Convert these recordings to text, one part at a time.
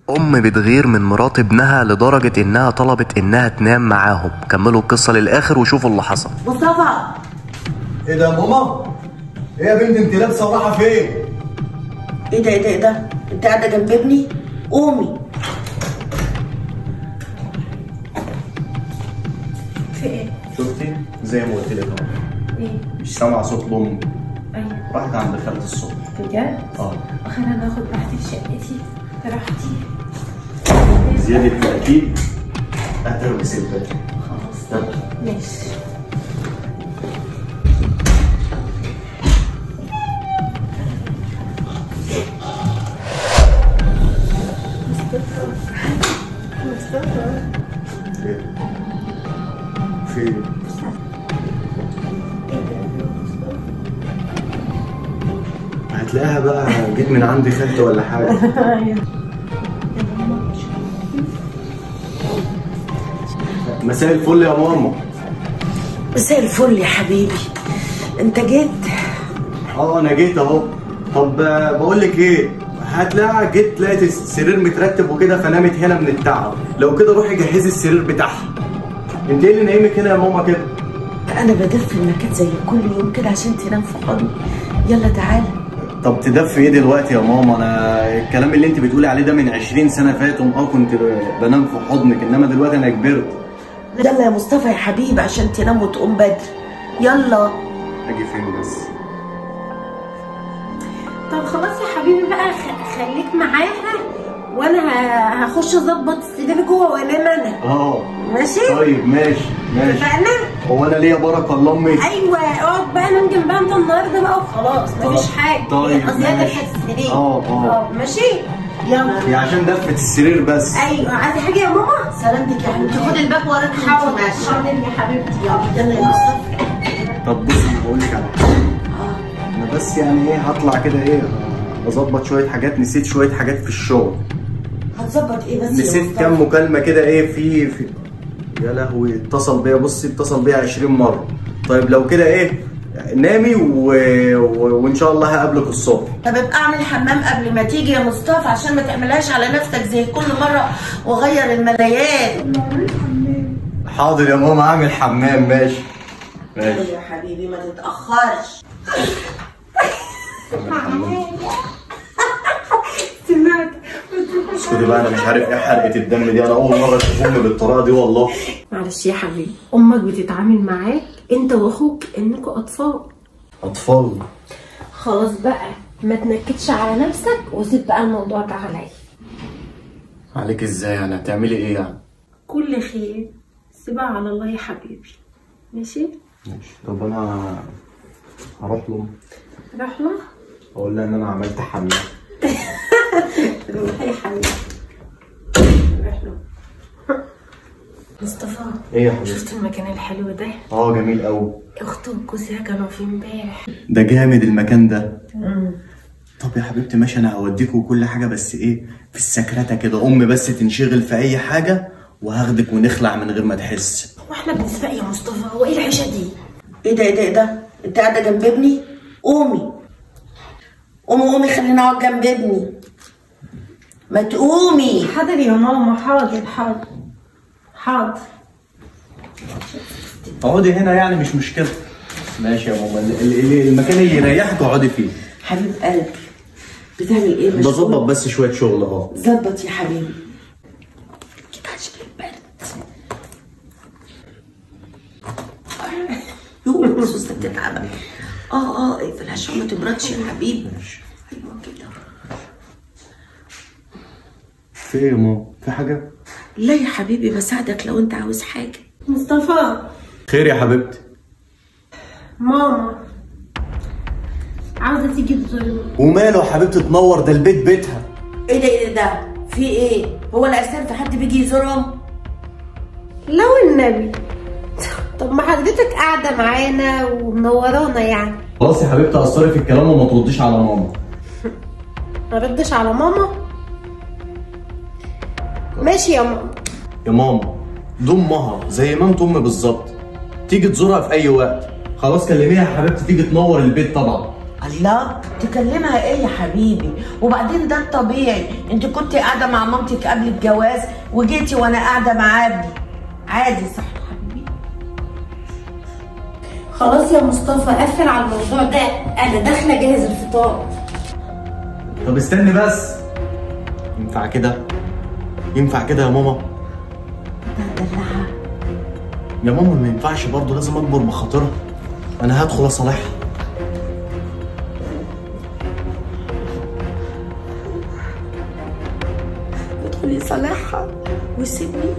أم بتغير من مرات ابنها لدرجة إنها طلبت إنها تنام معاهم كملوا القصة للآخر وشوفوا اللي حصل مصطفى ايه ده يا ماما؟ ايه يا بنت انت لابسه ورايحه فين؟ ايه ده ايه ده ايه ده انت قاعده جنب ابني قومي في ايه؟ شفتي؟ زي ما قلت لك اهو ايه؟ مش سامعه صوت الام ايوه راحت عند خالة الصبح بجد؟ اه اخر انا اخد راحتي في شقتي راحتي زيادة التأكيد هترمس البيت خلاص يلا ماشي فين؟ فين؟ هتلاقيها بقى جيت من عندي خالتي ولا حاجة مساء الفل يا ماما مساء الفل يا حبيبي انت جيت اه انا جيت اهو طب آه، بقول لك ايه هتلاقي جيت لقيت السرير مترتب وكده فنامت هنا من التعب لو كده روحي جهزي السرير بتاعها انت ايه اللي نايمك هنا يا ماما كده انا بدف المكان زي كل يوم كده عشان تنام في حضني يلا تعالى طب تدفي ايه دلوقتي يا ماما انا الكلام اللي انت بتقولي عليه ده من 20 سنه فاتوا اه كنت بنام في حضنك انما دلوقتي انا كبرت يلا يا مصطفى يا حبيبي عشان تنام وتقوم بدري يلا اجي فين بس طب خلاص يا حبيبي بقى خ- خليك معاها وانا ه- هخش اظبط السرير جوه وانام انا اه ماشي؟ طيب ماشي ماشي اتفقنا؟ هو انا ليا بركه الله امي ايوه اقعد بقى نام جنبها انت النهارده بقى وخلاص مفيش طيب. حاجه طيب، قصدي هدفع ماشي. السرير اه، اه. ماشي يلا هي عشان دفت السرير بس ايوه عايزه حاجه يا ماما سلامتك يا حبيبتي خد الباب وراك حاضر ماشي حاضر يا حبيبتي يلا يلا يا مصطفى طب بصي بقول لك على حاجه انا بس يعني ايه هطلع كده ايه اظبط شويه حاجات نسيت شويه حاجات في الشغل هتظبط ايه بس يا نسيت مصطفى؟ كام مكالمه كده ايه في في يا لهوي اتصل بيا بصي اتصل بيا 20 مره طيب لو كده ايه نامي و... و... وان شاء الله هقابلك الصبح طب ابقى اعمل حمام قبل ما تيجي يا مصطفى عشان ما تعملهاش على نفسك زي كل مره وغير الملايات حاضر يا ماما اعمل حمام ماشي ماشي يا حبيبي ما تتاخرش أعمل حمام. سمعت اسكتي بقى انا مش عارف ايه حرقه الدم دي انا اول مره اشوف امي بالطريقه دي والله معلش يا حبيبي امك بتتعامل معاك انت واخوك انكوا اطفال اطفال خلاص بقى ما تنكدش على نفسك وسيب بقى الموضوع ده عليا عليك ازاي يعني هتعملي ايه يعني كل خير سيبها على الله يا حبيبي ماشي ماشي طب انا هروح له روح له اقول لها ان انا عملت حمام روح يا حبيبي روح له مصطفى ايه يا حبيبي شفت المكان الحلو ده اه جميل قوي اخته وجوزها كانوا فيه امبارح ده جامد المكان ده طب يا حبيبتي ماشي انا هوديكوا كل حاجه بس ايه في السكرته كده ام بس تنشغل في اي حاجه وهاخدك ونخلع من غير ما تحس واحنا بنسبق يا مصطفى هو ايه العيشه دي ايه ده ايه ده ايه ده انت قاعده جنب ابني قومي قومي قومي خليني اقعد جنب ابني ما تقومي حاضر يا ماما حاضر حاضر حاضر اقعدي هنا يعني مش مشكله ماشي يا ماما ال- ال- المكان اللي يريحك اقعدي فيه حبيب قلبي بتعمل ايه مشغول؟ بظبط بس شويه شغل اهو ظبط يا حبيبي كده عشان البرد يوه الصوص ده بتتعب اه اه اقفل عشان ما تبردش يا حبيبي ايوه كده في ايه يا ماما في حاجه لا يا حبيبي بساعدك لو انت عاوز حاجه مصطفى خير يا حبيبتي ماما عاوزه تيجي تزورني وماله يا حبيبتي تنور ده البيت بيتها ايه ده ايه ده في ايه هو الاسلام في حد بيجي يزورهم لو النبي طب ما حضرتك قاعده معانا ومنورانا يعني خلاص يا حبيبتي قصري في الكلام وما ترديش على ماما ما ردش على ماما ماشي يا ماما يا ماما دي امها زي ما انت امي بالظبط تيجي تزورها في اي وقت خلاص كلميها يا حبيبتي تيجي تنور البيت طبعا الله تكلمها ايه يا حبيبي وبعدين ده الطبيعي انت كنت قاعده مع مامتك قبل الجواز وجيتي وانا قاعده مع ابني عادي صح يا حبيبي خلاص يا مصطفى قفل على الموضوع ده انا داخله جاهز الفطار طب استني بس ينفع كده ينفع كده يا ماما دلعها يا ماما ما ينفعش برضه لازم اكبر بخاطرها انا هدخل اصالحها ادخلي صالحها وسيبني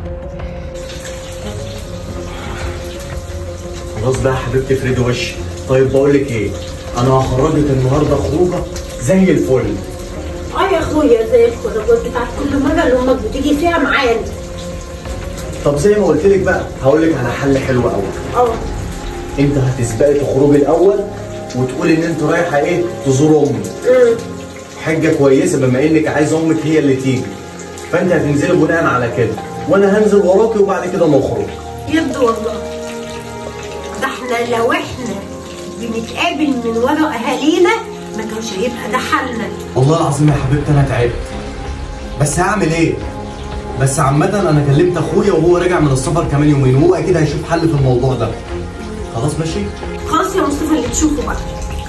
خلاص بقى يا حبيبتي افردي وشي طيب بقول لك ايه انا هخرجك النهارده خروجه زي الفل اه يا اخويا زي الخروجات بتاعت كل مره اللي امك بتيجي فيها معايا طب زي ما قلت لك بقى هقول لك على حل حلو قوي اه انت هتسبقي تخرجي الاول وتقولي ان انت رايحه ايه تزور امي أمم. حاجه كويسه بما انك عايزه امك هي اللي تيجي فانت هتنزلي بناء على كده وانا هنزل وراكي وبعد كده نخرج يرضى والله ده احنا لو احنا بنتقابل من ورا اهالينا ما كانش هيبقى ده حالنا والله العظيم يا حبيبتي انا تعبت بس هعمل ايه بس عامة انا كلمت اخويا وهو راجع من السفر كمان يومين وهو اكيد هيشوف حل في الموضوع ده خلاص ماشي خلاص يا مصطفى اللي تشوفه بقى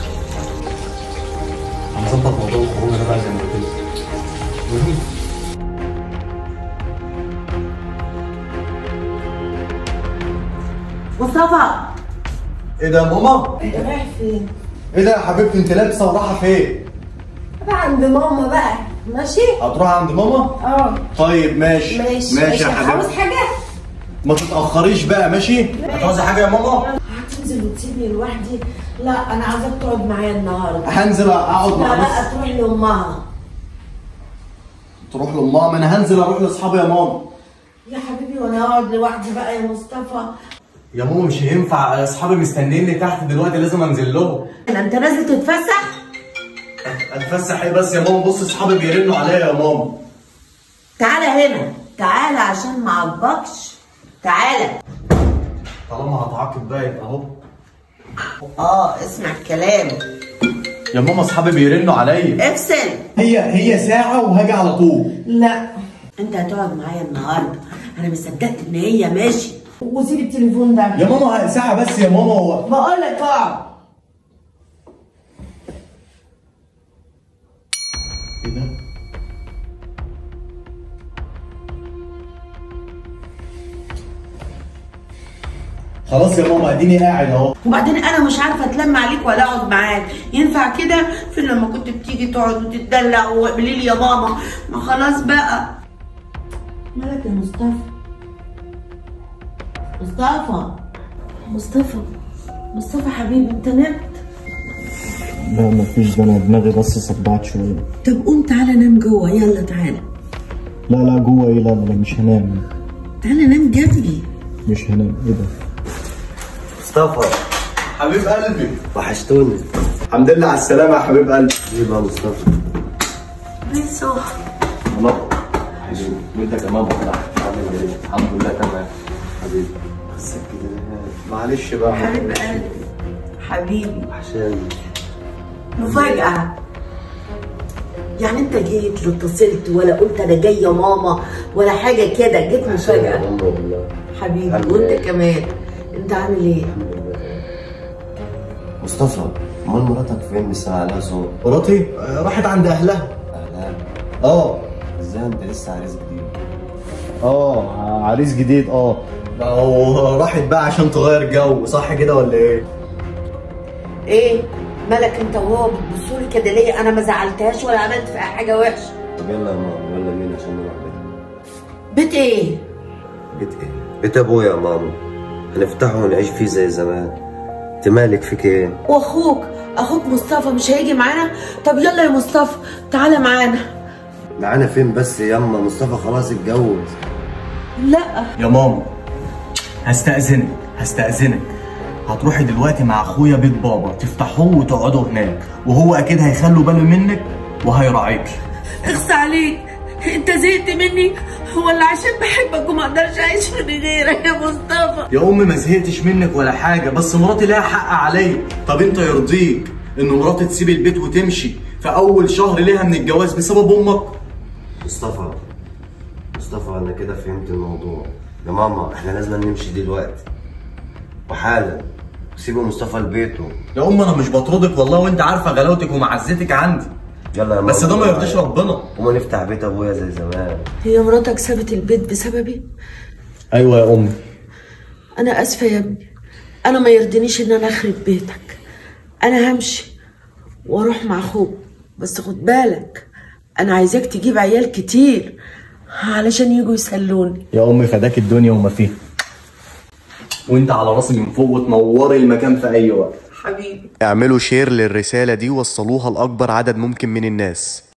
هنظبط موضوع الخروج ده بقى زي ما قلت لك مصطفى ايه ده يا ماما انت رايح فين؟ ايه ده يا حبيبتي انت لابسه ورايحه فين بقى عند ماما بقى ماشي هتروح عند ماما اه طيب ماشي ماشي ماشي يا عاوز حبيبتي حاجه ما تتاخريش بقى ماشي هتعوزي حاجه يا ماما هتنزل وتسيبني لوحدي؟ لا انا عايزاك تقعد معايا النهارده هنزل اقعد لا مع بس بقى تروح لامها تروح لامها ما انا هنزل اروح لاصحابي يا ماما يا حبيبي وانا اقعد لوحدي بقى يا مصطفى يا ماما مش هينفع اصحابي مستنيني تحت دلوقتي لازم انزل لهم انا انت نازل تتفسح؟ اتفسح ايه بس يا ماما بص اصحابي بيرنوا عليا يا ماما تعالى هنا تعالى عشان ما اعبكش تعالى طالما هتعاقب بقى يبقى اهو اه اسمع الكلام يا ماما اصحابي بيرنوا عليا افصل هي هي ساعة وهاجي على طول لا انت هتقعد معايا النهارده انا ما صدقت ان هي ماشي وسيب التليفون ده يا ماما ساعة بس يا ماما هو بقول لك اقعد ايه ده؟ خلاص يا ماما اديني قاعد اهو وبعدين انا مش عارفه اتلم عليك ولا اقعد معاك ينفع كده فين لما كنت بتيجي تقعد وتتدلع وقولي لي يا ماما ما خلاص بقى مالك يا مصطفى مصطفى مصطفى مصطفى حبيبي انت نمت لا مفيش ده انا دماغي بس صدعت شوية طب قوم تعالى نام جوه يلا تعالى لا لا جوه ايه لا لا مش هنام تعالى نام جنبي مش هنام ايه ده؟ مصطفى حبيب قلبي وحشتوني الحمد لله على السلامة يا حبيب قلبي ايه بقى مصطفى بيسو الله وانت كمان بطلع عامل ايه؟ الحمد لله تمام حبيبي بس كده معلش بقى حبيب قلبي حبيبي وحشاني مفاجأة يعني انت جيت لا اتصلت ولا قلت انا جايه ماما ولا حاجه كده جيت مفاجأة والله والله حبيبي الحمد وانت لله. كمان انت عامل ايه؟ مصطفى امال مراتك فين مش سامع لها صوت مراتي آه، راحت عند اهلها اهلا اه ازاي انت لسه عريس جديد اه عريس جديد اه هو راحت بقى عشان تغير جو صح كده ولا ايه؟ ايه؟ مالك انت وهو بتبصوا لي كده ليه؟ انا ما زعلتهاش ولا عملت فيها حاجه وحشه طب يلا يا ماما يلا بينا عشان نروح بيتنا بيت ايه؟ بيت ايه بيت ابويا يا ماما هنفتحه ونعيش فيه زي زمان انت مالك فيك ايه واخوك اخوك مصطفى مش هيجي معانا؟ طب يلا يا مصطفى تعالى معانا معانا فين بس ياما مصطفى خلاص اتجوز لا يا ماما هستأذنك هستأذنك هتروحي دلوقتي مع اخويا بيت بابا تفتحوه وتقعدوا هناك وهو اكيد هيخلوا باله منك وهيراعيك اخص عليك انت زهقت مني ولا عشان بحبك وما اقدرش اعيش من غيرك يا مصطفى يا امي ما زهقتش منك ولا حاجه بس مراتي لها حق عليا طب انت يرضيك ان مراتي تسيب البيت وتمشي في اول شهر ليها من الجواز بسبب امك مصطفى مصطفى انا كده فهمت الموضوع يا ماما احنا لازم نمشي دلوقتي وحالا سيبوا مصطفى لبيته يا ام انا مش بطردك والله وانت عارفه غلاوتك ومعزتك عندي يلا يا ماما بس ده ما يرضيش ربنا وما نفتح بيت ابويا زي زمان هي مراتك سابت البيت بسببي ايوه يا امي انا اسفه يا ابني انا ما يرضينيش ان انا اخرب بيتك انا همشي واروح مع اخوك بس خد بالك انا عايزاك تجيب عيال كتير علشان يجوا يسلوني يا امي فداك الدنيا وما فيها وانت على راسي من فوق وتنوري المكان في اي وقت حبيبي اعملوا شير للرسالة دي وصلوها لأكبر عدد ممكن من الناس